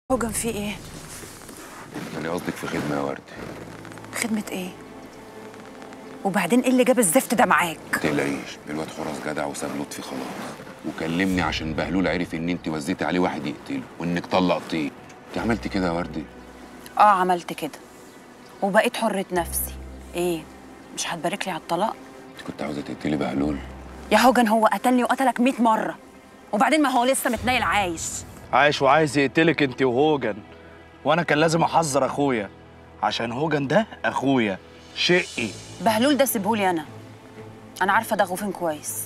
هوجن في ايه؟ يعني قصدك في خدمه يا وردي خدمة ايه؟ وبعدين ايه اللي جاب الزفت ده معاك؟ ما تقلقيش الواد حراس جدع وساب لطفي خلاص وكلمني عشان بهلول عرف ان انت وزيتي عليه واحد يقتله وانك طلقتيه انت عملتي كده يا وردي اه عملت كده وبقيت حرة نفسي ايه؟ مش هتبارك لي على الطلاق؟ انت كنت عاوزه تقتلي بهلول يا هوجن هو قتلني وقتلك 100 مرة وبعدين ما هو لسه متنيل عايش عايش وعايز يقتلك انت وهوجن وانا كان لازم احذر اخويا عشان هوجن ده اخويا شقي بهلول ده سيبهولي انا انا عارفة ده غوفين كويس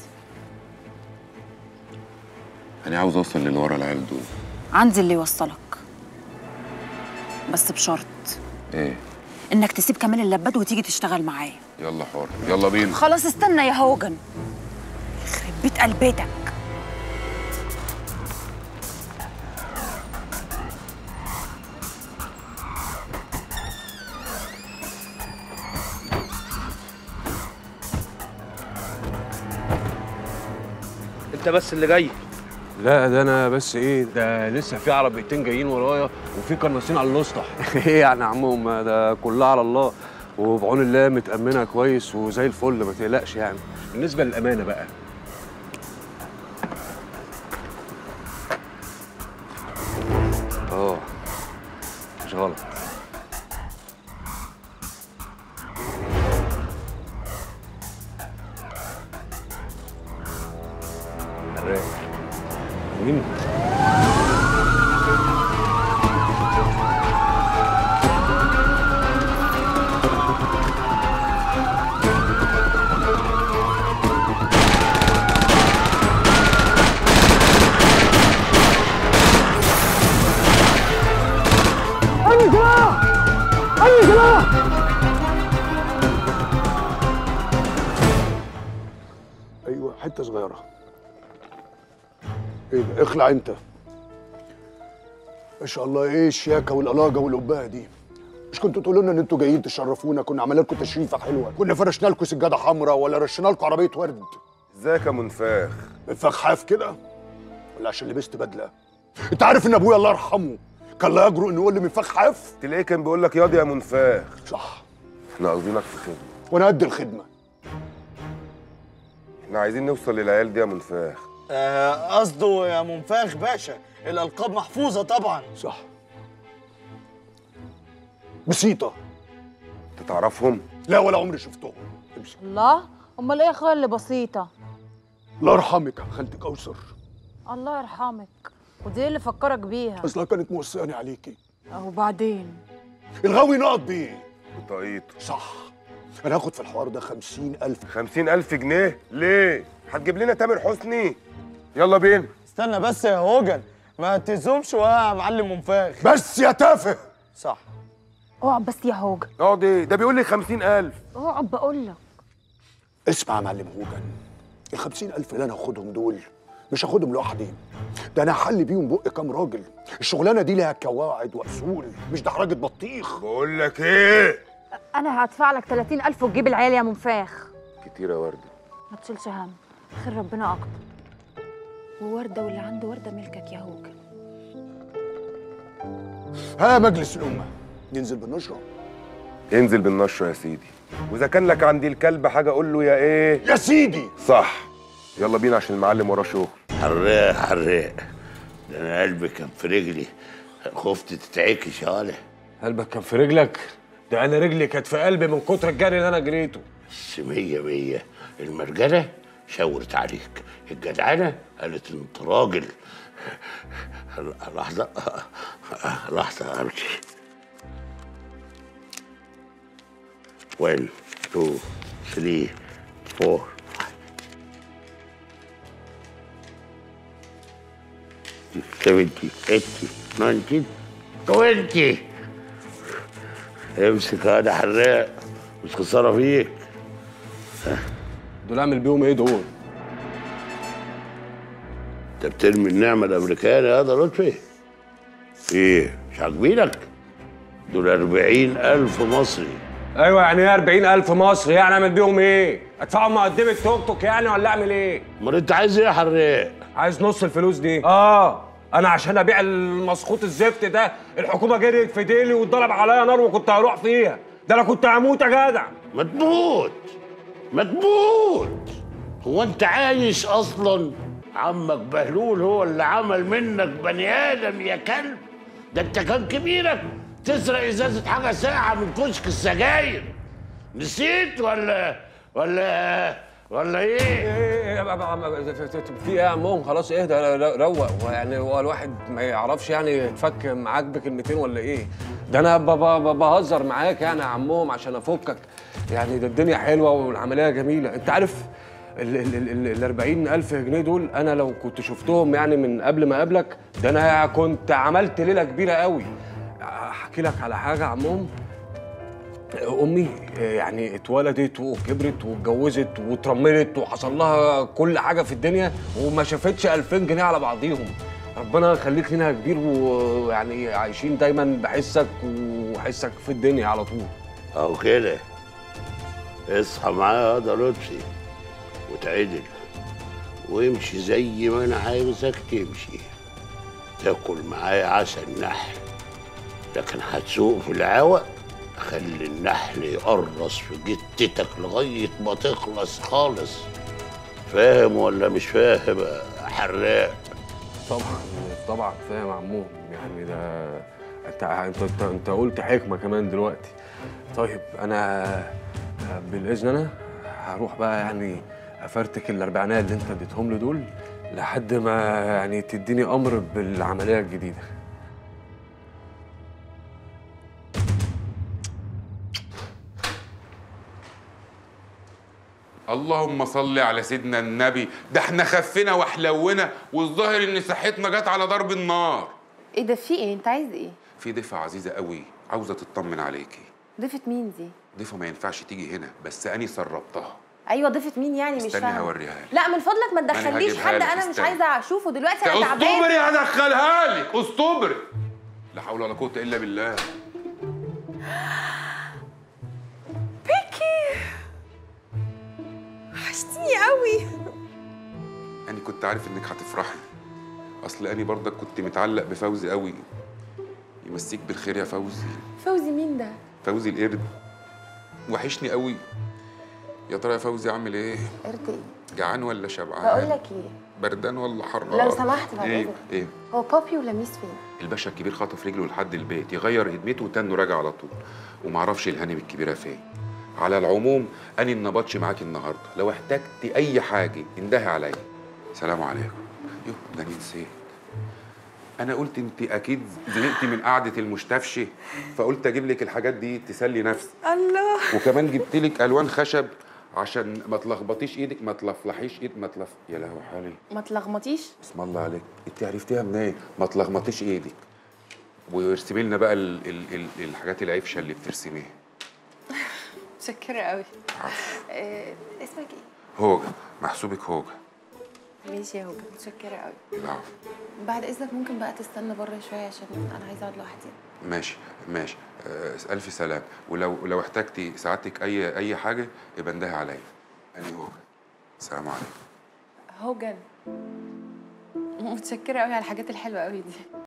انا عاوز اوصل للي ورا العيال دول عندي اللي يوصلك بس بشرط ايه انك تسيب كمال اللباد وتيجي تشتغل معايا يلا حر يلا بينا خلاص استنى يا هوجن يخرب بيت قلبتك انت بس اللي جاي لا ده انا بس ايه ده لسه في عربيتين جايين ورايا وفي قناصين على الاسطح ايه يعني يا عمهم ما ده كلها على الله وبعون الله متأمنة كويس وزي الفل ما تقلقش يعني بالنسبة للأمانة بقى اه مش غلط الرايق مين؟ ايوه حته صغيره ايه ده اخلع انت ما شاء الله ايه الشياكه والقلاجه والقبايه دي مش كنتوا تقولوا لنا ان انتوا جايين تشرفونا كنا عملنا لكم تشريفه حلوه كنا فرشنا لكم سجاده حمراء ولا رشنا لكم عربيه ورد ازيك يا منفاخ فخاف كده ولا عشان لبست بدله انت عارف ان ابويا الله يرحمه كان لا يجرؤ انه يقول لي من فخ حاف تلاقيه كان بيقول لك ياض يا منفاخ صح احنا قاصدينك في خدمه وانا قد الخدمه احنا عايزين نوصل للعيال دي يا منفاخ آه، قصده يا منفاخ باشا الالقاب محفوظه طبعا صح بسيطه انت تعرفهم لا ولا عمري شفتهم امشي الله امال ايه يا اخويا اللي بسيطه الله يرحمك يا خالتي كوثر الله يرحمك ودي إيه اللي فكرك بيها اصلها كانت موصياني عليكي وبعدين الغاوي نقط بيه بطاقيته صح انا هاخد في الحوار ده خمسين ألف خمسين ألف جنيه ليه؟ هتجيب لنا تامر حسني يلا بينا استنى بس يا هوجن ما تزومش يا معلم منفاخ بس يا تافه صح اقعد بس يا هوجن اقعد ايه؟ ده بيقول لي خمسين ألف اقعد بقول لك اسمع يا معلم هوجن ال 50000 اللي انا هاخدهم دول مش هاخدهم لوحدي ده انا هحل بيهم بق كام راجل الشغلانه دي ليها قواعد واصول مش دحرجه بطيخ بقول لك ايه؟ انا هدفع لك 30000 وتجيب العيال يا منفاخ كتير يا وردة ما تشيلش هم خير ربنا اكتر ووردة واللي عنده وردة ملكك يا هوجن ها مجلس الامه ننزل بالنشره انزل بالنشرة يا سيدي واذا كان لك عندي الكلب حاجة قول له يا ايه؟ يا سيدي صح يلا بينا عشان المعلم وراه شغل حراق حراق ده انا قلبي كان في رجلي خفت تتعكش يا ولا قلبك كان في رجلك ده انا رجلي كانت في قلبي من كتر الجري اللي انا جريته بس مية مية المرجلة شاورت عليك الجدعنة قالت انت راجل لحظة لحظة امشي 1 2 3 4 70 80 90 20 امسك هذا حراق مش خسارة فيك دول اعمل بيهم ايه دول انت بترمي النعمة الأمريكاني هذا لطفي ايه مش عاجبينك دول أربعين ألف مصري ايوه يعني ايه 40000 مصري يعني اعمل بيهم ايه؟ ادفعهم مقدمه توك توك يعني ولا اعمل ايه؟ امال انت عايز ايه يا حراق؟ عايز نص الفلوس دي اه انا عشان ابيع المسخوط الزفت ده الحكومه جريت في ديلي واتضرب عليا نار وكنت هروح فيها ده انا كنت هموت يا جدع ما تموت ما تموت هو انت عايش اصلا عمك بهلول هو اللي عمل منك بني ادم يا كلب ده انت كان كبيرك تسرق ازازه حاجه ساعه من كشك السجاير نسيت ولا ولا ولا ايه إيه يا بابا عم- في ايه يا عمهم خلاص اهدى ر- روق هو يعني هو الواحد ما يعرفش يعني يتفك معاك بكلمتين ولا ايه ده انا ب- ب- ب- بهزر معاك يعني يا عمهم عشان افكك يعني ده الدنيا حلوه والعمليه جميله انت عارف ال ال ال ال 40000 جنيه دول انا لو كنت شفتهم يعني من قبل ما اقابلك ده انا كنت عملت ليله كبيره قوي احكي لك على حاجه يا عمهم امي يعني اتولدت وكبرت واتجوزت واترملت وحصل لها كل حاجه في الدنيا وما شافتش 2000 جنيه على بعضيهم ربنا يخليك لنا يا كبير ويعني عايشين دايما بحسك وحسك في الدنيا على طول اهو كده اصحى معايا يا ده لطفي وتعدل وامشي زي ما انا عايزك تمشي تاكل معايا عسل نحل لكن هتسوق في العوق خلي النحل يقرص في جتتك لغاية ما تخلص خالص فاهم ولا مش فاهم يا حراق طبعا طبعا فاهم يا عمو يعني ده انت انت انت, انت قلت حكمه كمان دلوقتي طيب انا بالاذن انا هروح بقى يعني افرتك الاربعينات اللي انت اديتهم لي دول لحد ما يعني تديني امر بالعمليه الجديده اللهم صل على سيدنا النبي ده احنا خفنا وحلونا والظاهر ان صحتنا جت على ضرب النار ايه ده في ايه انت عايز ايه في ضيفة عزيزة قوي عاوزة تطمن عليكي ضيفة مين دي ضيفة ما ينفعش تيجي هنا بس أني سربتها ايوه ضيفة مين يعني مش استني فاهمه هوريها لك لا من فضلك ما أنا تدخليش هجيبها حد لك، انا مش استني. عايزه اشوفه دلوقتي انا تعبانه استبري هدخلها لك استبري لا حول ولا قوة إلا بالله وحشتيني قوي أنا كنت عارف إنك هتفرحي أصل أني برضك كنت متعلق بفوزي قوي يمسيك بالخير يا فوزي فوزي مين ده فوزي القرد وحشني قوي يا ترى يا فوزي عامل ايه قرد ايه جعان ولا شبعان بقول لك ايه بردان ولا حران لو سمحت بعد ايه إذنك. ايه هو بابي ولميس فين الباشا الكبير خطف رجله لحد البيت يغير هدمته وتنه راجع على طول ومعرفش الهانم الكبيره فين على العموم اني النبطش معاكي النهارده لو احتجتي اي حاجه اندهي عليا سلام عليكم يوه ده أنا نسيت انا قلت انت اكيد زهقتي من قعده المستفشي فقلت اجيب لك الحاجات دي تسلي نفسك الله وكمان جبت لك الوان خشب عشان ما تلخبطيش ايدك ما تلفلحيش ايد ما تلف يا لهوي حالي ما تلخبطيش بسم الله عليك انت عرفتيها منين ما تلخبطيش ايدك وارسمي لنا بقى ال ال ال الحاجات العفشه اللي بترسميها متشكرة قوي إيه اسمك ايه هوجة محسوبك هوجة ماشي يا هوجة متشكرة قوي العفو بعد اذنك ممكن بقى تستنى بره شويه عشان انا عايزه اقعد لوحدي ماشي ماشي آه الف سلام ولو لو احتجتي سعادتك اي اي حاجه يبقى اندهي عليا انا هوجة السلام عليكم هوجن متشكرة قوي على الحاجات الحلوة قوي دي